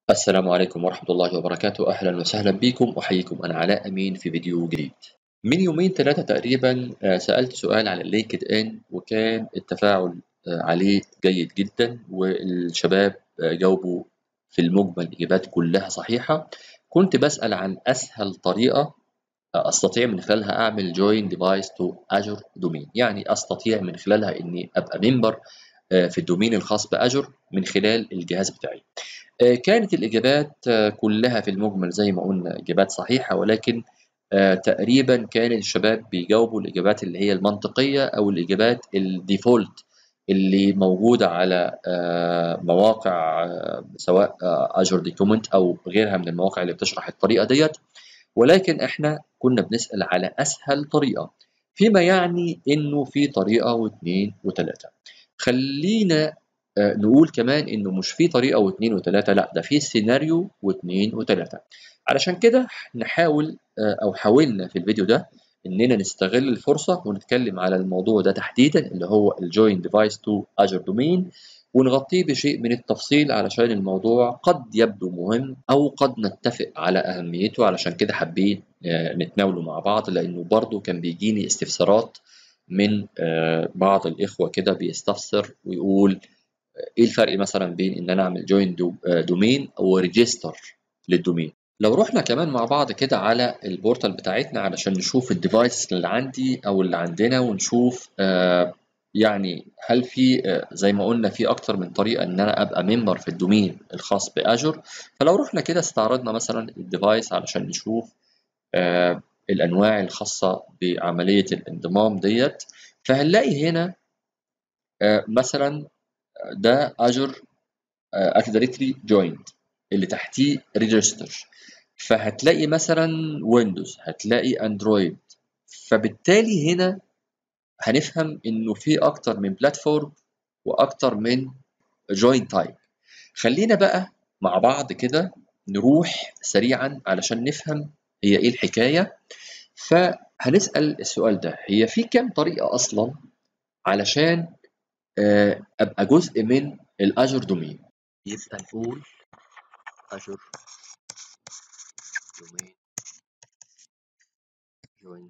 السلام عليكم ورحمة الله وبركاته أهلا وسهلا بكم أحييكم أنا علاء أمين في فيديو جديد من يومين ثلاثة تقريبا آه، سألت سؤال على اللينكد إن وكان التفاعل آه، عليه جيد جدا والشباب آه، جاوبوا في المجمل إجابات كلها صحيحة كنت بسأل عن أسهل طريقة أستطيع من خلالها أعمل join device to Azure domain يعني أستطيع من خلالها إني أبقى ممبر في الدومين الخاص بأجر من خلال الجهاز بتاعي آه، كانت الإجابات آه، كلها في المجمل زي ما قلنا إجابات صحيحة ولكن آه، تقريبا كان الشباب بيجاوبوا الإجابات اللي هي المنطقية أو الإجابات الديفولت اللي موجودة على مواقع سواء أجر دوكيومنت أو غيرها من المواقع اللي بتشرح الطريقة ديت ولكن إحنا كنا بنسأل على أسهل طريقة فيما يعني إنه في طريقة واثنين وثلاثة خلينا آه، نقول كمان إنه مش في طريقة واثنين وثلاثة لأ ده في سيناريو واثنين وثلاثة علشان كده نحاول آه، أو حاولنا في الفيديو ده إننا نستغل الفرصة ونتكلم على الموضوع ده تحديدا اللي هو الجوين ديفايس تو اجر دومين ونغطيه بشيء من التفصيل علشان الموضوع قد يبدو مهم أو قد نتفق على أهميته علشان كده حابين آه، نتناوله مع بعض لأنه برضه كان بيجيني استفسارات من بعض الإخوة كده بيستفسر ويقول ايه الفرق مثلا بين ان انا اعمل جوين دومين او ريجستر للدومين لو رحنا كمان مع بعض كده على البورتال بتاعتنا علشان نشوف الديفايس اللي عندي او اللي عندنا ونشوف آه يعني هل في آه زي ما قلنا في اكتر من طريقه ان انا ابقى ممبر في الدومين الخاص باجر فلو رحنا كده استعرضنا مثلا الديفايس علشان نشوف آه الانواع الخاصه بعمليه الانضمام ديت فهنلاقي هنا آه مثلا ده اجر اكتيف جوينت اللي تحتيه ريجستر فهتلاقي مثلا ويندوز هتلاقي اندرويد فبالتالي هنا هنفهم انه في اكتر من بلاتفورم واكتر من جوين تايب خلينا بقى مع بعض كده نروح سريعا علشان نفهم هي ايه الحكايه فهنسال السؤال ده هي في كام طريقه اصلا علشان آه، ابقى جزء من الاجر دومين يبقى نقول اجر دومين جوين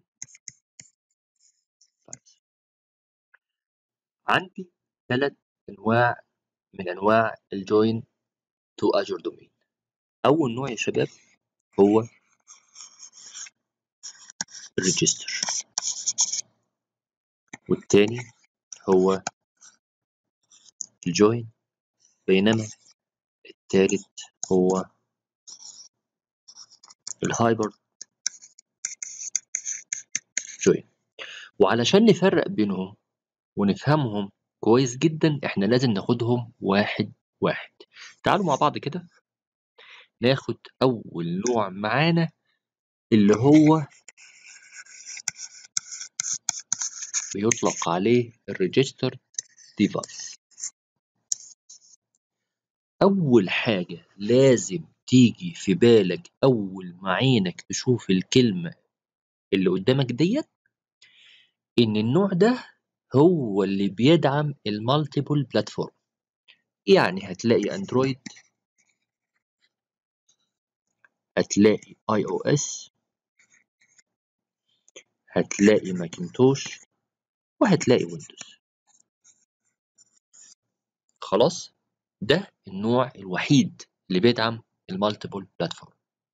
عندي ثلاث انواع من انواع الجوين تو اجر دومين اول نوع يا شباب هو الريجستر والتاني هو الجوين بينما الثالث هو الهايبر جوين وعلشان نفرق بينهم ونفهمهم كويس جدا احنا لازم ناخدهم واحد واحد تعالوا مع بعض كده ناخد اول نوع معانا اللي هو بيطلق عليه الريجستر ديفايس أول حاجة لازم تيجي في بالك أول ما عينك تشوف الكلمة اللي قدامك ديت إن النوع ده هو اللي بيدعم المالتيبل بلاتفورم يعني هتلاقي أندرويد هتلاقي اي او اس هتلاقي ماكنتوش وهتلاقي ويندوز خلاص ده النوع الوحيد اللي بيدعم المالتيبل بلاتفورم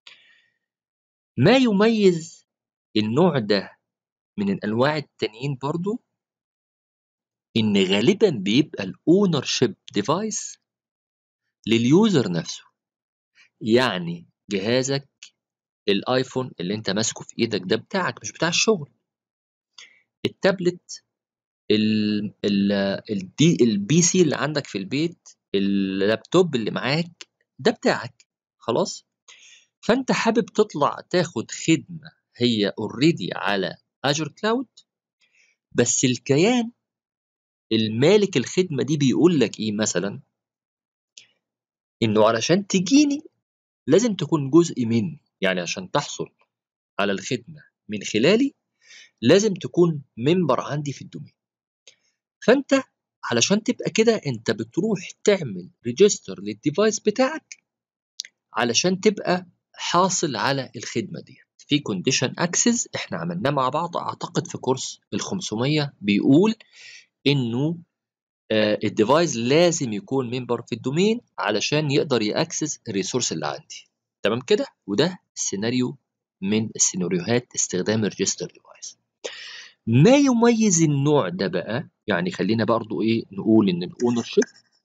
ما يميز النوع ده من الانواع التانيين برضو ان غالبا بيبقى الاونر شيب ديفايس لليوزر نفسه يعني جهازك الايفون اللي انت ماسكه في ايدك ده بتاعك مش بتاع الشغل التابلت ال ال الدي البي سي اللي عندك في البيت اللابتوب اللي معاك ده بتاعك خلاص فانت حابب تطلع تاخد خدمه هي اوريدي على اجر كلاود بس الكيان المالك الخدمه دي بيقول لك ايه مثلا انه علشان تجيني لازم تكون جزء مني يعني عشان تحصل على الخدمه من خلالي لازم تكون ممبر عندي في الدومين فانت علشان تبقى كده انت بتروح تعمل ريجستر للديفايس بتاعك علشان تبقى حاصل على الخدمه دي في كونديشن اكسس احنا عملناه مع بعض اعتقد في كورس ال 500 بيقول انه الديفايس لازم يكون ممبر في الدومين علشان يقدر ياكسس الريسورس اللي عندي تمام كده وده سيناريو من السيناريوهات استخدام الريجستر ديفايس ما يميز النوع ده بقى يعني خلينا برضو ايه نقول ان الاونر شيب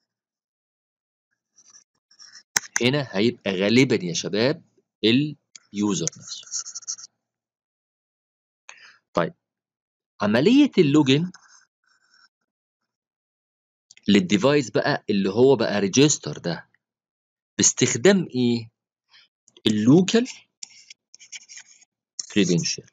هنا هيبقى غالبا يا شباب اليوزر نفسه طيب عملية اللوجن للديفايس بقى اللي هو بقى ريجستر ده باستخدام ايه اللوكال كريدنشال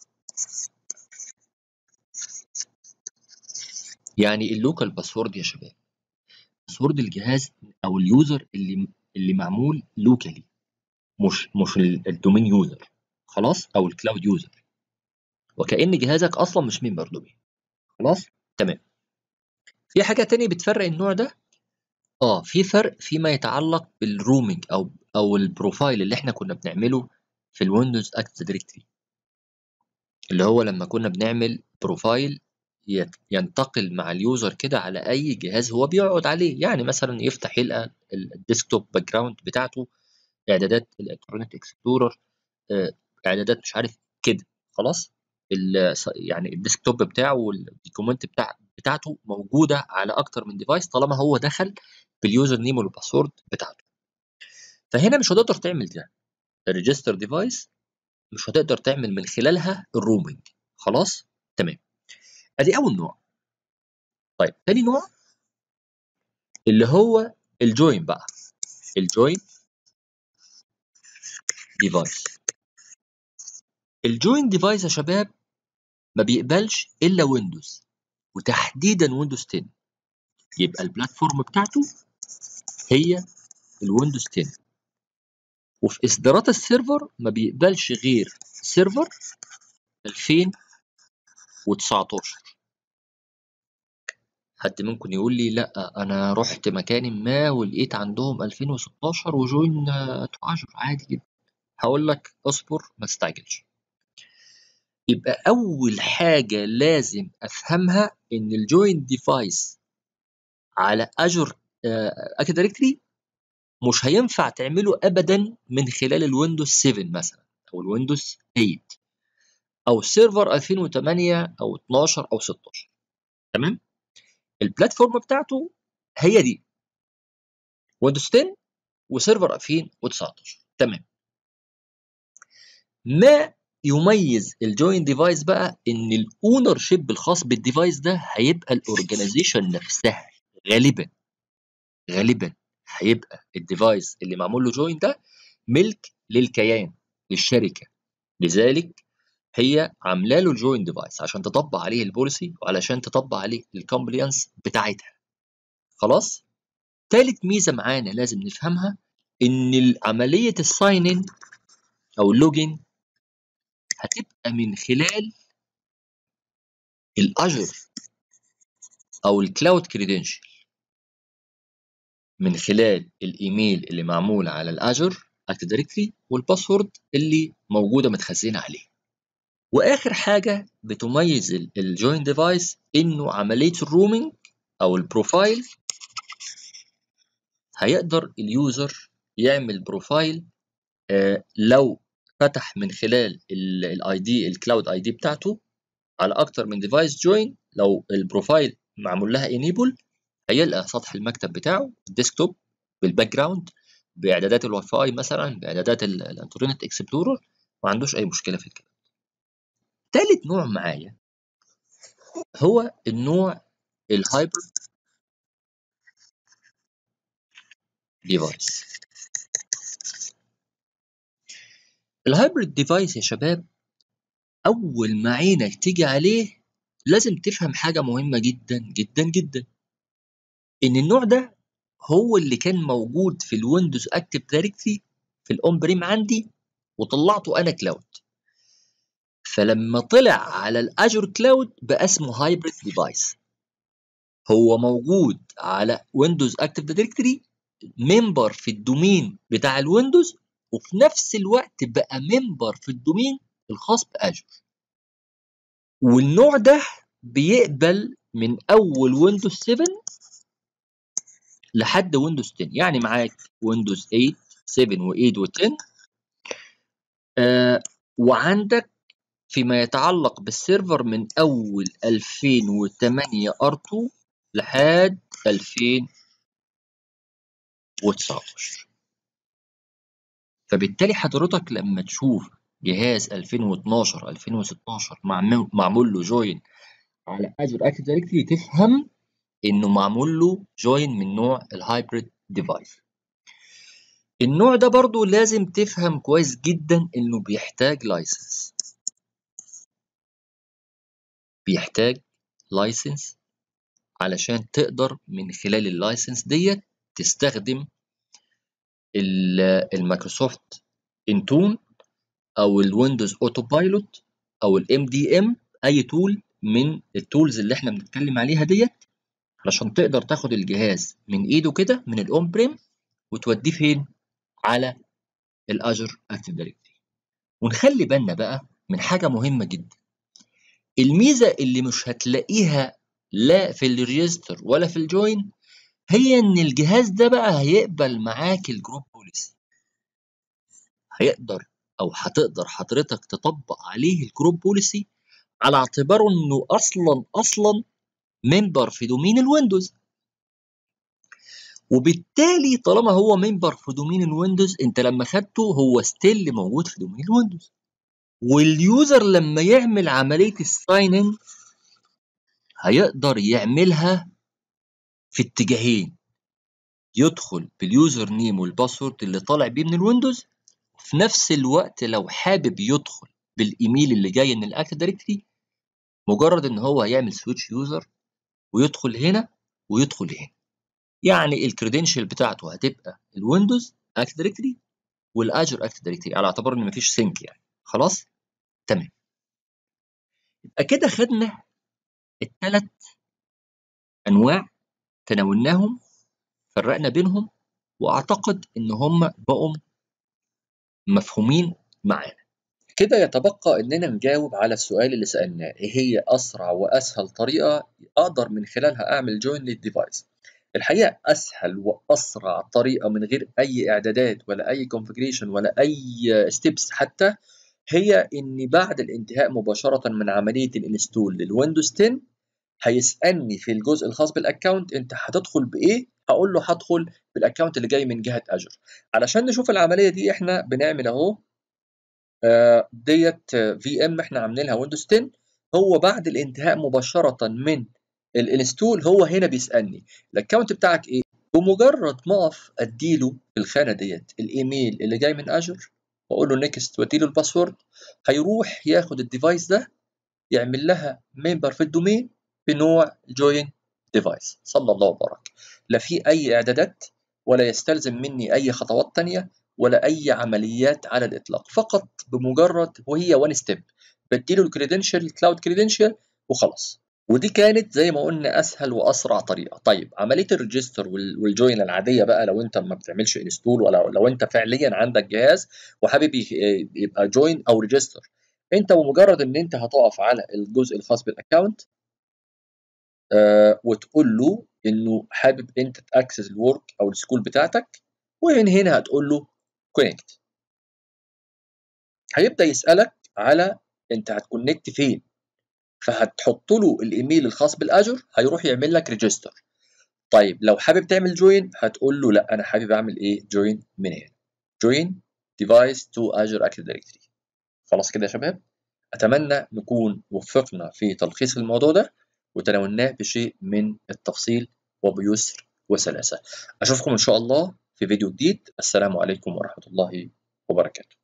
يعني اللوكال باسورد يا شباب باسورد الجهاز او اليوزر اللي اللي معمول لوكالي مش مش الدومين يوزر خلاص او الكلاود يوزر وكأن جهازك اصلا مش ممبر دومين خلاص تمام في حاجه تانية بتفرق النوع ده اه في فرق فيما يتعلق بالرومينج او او البروفايل اللي احنا كنا بنعمله في الويندوز اكتف دايركتري اللي هو لما كنا بنعمل بروفايل ينتقل مع اليوزر كده على اي جهاز هو بيقعد عليه يعني مثلا يفتح يلقى الديسكتوب باك جراوند بتاعته اعدادات الالكترونيك اكسبلورر اعدادات مش عارف كده خلاص يعني الديسكتوب بتاعه والديكومنت بتاع بتاعته موجوده على اكتر من ديفايس طالما هو دخل باليوزر نيم والباسورد بتاعته فهنا مش هتقدر تعمل ده الريجستر ديفايس مش هتقدر تعمل من خلالها الرومينج خلاص تمام ادي اول نوع طيب تاني نوع اللي هو الجوين بقى الجوين ديفايس الجوين ديفايس يا شباب ما بيقبلش الا ويندوز وتحديدا ويندوز 10 يبقى البلاتفورم بتاعته هي الويندوز 10 وفي اصدارات السيرفر ما بيقبلش غير سيرفر 2019 حد ممكن يقول لي لا انا رحت مكان ما ولقيت عندهم 2016 وجوين تو اجر عادي جدا هقول لك اصبر ما تستعجلش يبقى اول حاجه لازم افهمها ان الجوين ديفايس على اجر اكيد دايركتري مش هينفع تعمله ابدا من خلال الويندوز 7 مثلا او الويندوز 8 او سيرفر 2008 او 12 او 16 تمام البلاتفورم بتاعته هي دي ويندوز 10 وسيرفر 2019 تمام ما يميز الجوين ديفايس بقى ان الاونر شيب الخاص بالديفايس ده هيبقى الاورجنايزيشن نفسها غالبا غالبا هيبقى الديفايس اللي معمول له جوين ده ملك للكيان للشركه لذلك هي عامله له الجوين ديفايس عشان تطبق عليه البوليسي وعلشان تطبق عليه الكومبليانس بتاعتها خلاص تالت ميزه معانا لازم نفهمها ان عمليه الساين ان او اللوجين هتبقى من خلال الاجر او الكلاود كريدنشال من خلال الايميل اللي معمول على الاجر اكتف دايركتري والباسورد اللي موجوده متخزنه عليه واخر حاجه بتميز الجوين ديفايس انه عمليه الرومينج او البروفايل هيقدر اليوزر يعمل بروفايل آه لو فتح من خلال الاي دي الكلاود اي دي بتاعته على اكتر من ديفايس جوين لو البروفايل معمول لها انيبل هيلقى سطح المكتب بتاعه الديسكتوب بالباك جراوند باعدادات الواي فاي مثلا باعدادات الانترنت اكسبلورر ما عندوش اي مشكله في الكلام تالت نوع معايا هو النوع الهايبر ديفايس الهايبريد ديفايس يا شباب اول ما عينك تيجي عليه لازم تفهم حاجه مهمه جدا جدا جدا ان النوع ده هو اللي كان موجود في الويندوز اكتف دايركتري في الاون بريم عندي وطلعته انا كلاود فلما طلع على الاجور كلاود بقى اسمه هايبريد ديفايس هو موجود على ويندوز اكتف دايركتري ممبر في الدومين بتاع الويندوز وفي نفس الوقت بقى ممبر في الدومين الخاص باجر والنوع ده بيقبل من اول ويندوز 7 لحد ويندوز 10 يعني معاك ويندوز 8 7 و8 و10 آه وعندك فيما يتعلق بالسيرفر من اول 2008 ار2 لحد 2019 فبالتالي حضرتك لما تشوف جهاز 2012 2016 معمول له جوين على اجر اكتف دايركتري تفهم انه معمول له جوين من نوع الهايبريد ديفايس النوع ده برضو لازم تفهم كويس جدا انه بيحتاج لايسنس بيحتاج لايسنس علشان تقدر من خلال اللايسنس ديت تستخدم المايكروسوفت انتون او الويندوز اوتو بايلوت او الام دي ام اي تول من التولز اللي احنا بنتكلم عليها ديت علشان تقدر تاخد الجهاز من ايده كده من الاون بريم وتوديه فين على الاجر اكتف دايركتري ونخلي بالنا بقى من حاجه مهمه جدا الميزه اللي مش هتلاقيها لا في الريجستر ولا في الجوين هي ان الجهاز ده بقى هيقبل معاك الجروب بوليسي هيقدر او هتقدر حضرتك تطبق عليه الجروب بوليسي على اعتباره انه اصلا اصلا ممبر في دومين الويندوز وبالتالي طالما هو ممبر في دومين الويندوز انت لما خدته هو ستيل موجود في دومين الويندوز واليوزر لما يعمل عمليه الساين ان هيقدر يعملها في اتجاهين يدخل باليوزر نيم والباسورد اللي طالع بيه من الويندوز وفي نفس الوقت لو حابب يدخل بالايميل اللي جاي من الاكتف دايركتري مجرد ان هو هيعمل سويتش يوزر ويدخل هنا ويدخل هنا يعني الكريدنشال بتاعته هتبقى الويندوز اكتف دايركتري والاجر اكتف دايركتري على اعتبار ان مفيش سينك يعني خلاص تمام يبقى كده خدنا الثلاث انواع تناولناهم فرقنا بينهم واعتقد ان هم بقوا مفهومين معانا كده يتبقى اننا نجاوب على السؤال اللي سالناه ايه هي اسرع واسهل طريقه اقدر من خلالها اعمل جوين للديفايس الحقيقه اسهل واسرع طريقه من غير اي اعدادات ولا اي كونفجريشن ولا اي ستيبس حتى هي اني بعد الانتهاء مباشره من عمليه الانستول للويندوز 10 هيسالني في الجزء الخاص بالاكونت انت هتدخل بايه هقول له هدخل بالاكونت اللي جاي من جهه اجر علشان نشوف العمليه دي احنا بنعمل اهو آه ديت في ام احنا عاملينها ويندوز 10 هو بعد الانتهاء مباشره من الانستول هو هنا بيسالني الاكونت بتاعك ايه بمجرد ما اقف اديله في الخانه ديت الايميل اللي جاي من اجر واقول له نيكست واديله الباسورد هيروح ياخد الديفايس ده يعمل لها ممبر في الدومين بنوع جوين ديفايس صلى الله وبارك لا في اي اعدادات ولا يستلزم مني اي خطوات تانية ولا اي عمليات على الاطلاق فقط بمجرد وهي وان ستيب بديله الكريدنشال الكلاود كريدنشال وخلاص ودي كانت زي ما قلنا اسهل واسرع طريقه طيب عمليه الريجستر والجوين العاديه بقى لو انت ما بتعملش انستول ولا لو انت فعليا عندك جهاز وحابب يبقى جوين او ريجستر انت بمجرد ان انت هتقف على الجزء الخاص بالاكونت آه وتقول له انه حابب انت تاكسس الورك او السكول بتاعتك ومن هنا هتقول له كونكت هيبدا يسالك على انت هتكونكت فين فهتحط له الايميل الخاص بالاجر هيروح يعمل لك ريجستر طيب لو حابب تعمل جوين هتقول له لا انا حابب اعمل ايه جوين من هنا جوين ديفايس تو اجر اكتف دايركتري خلاص كده يا شباب اتمنى نكون وفقنا في تلخيص الموضوع ده وتناولناه بشيء من التفصيل وبيسر وسلاسه اشوفكم ان شاء الله في فيديو جديد السلام عليكم ورحمه الله وبركاته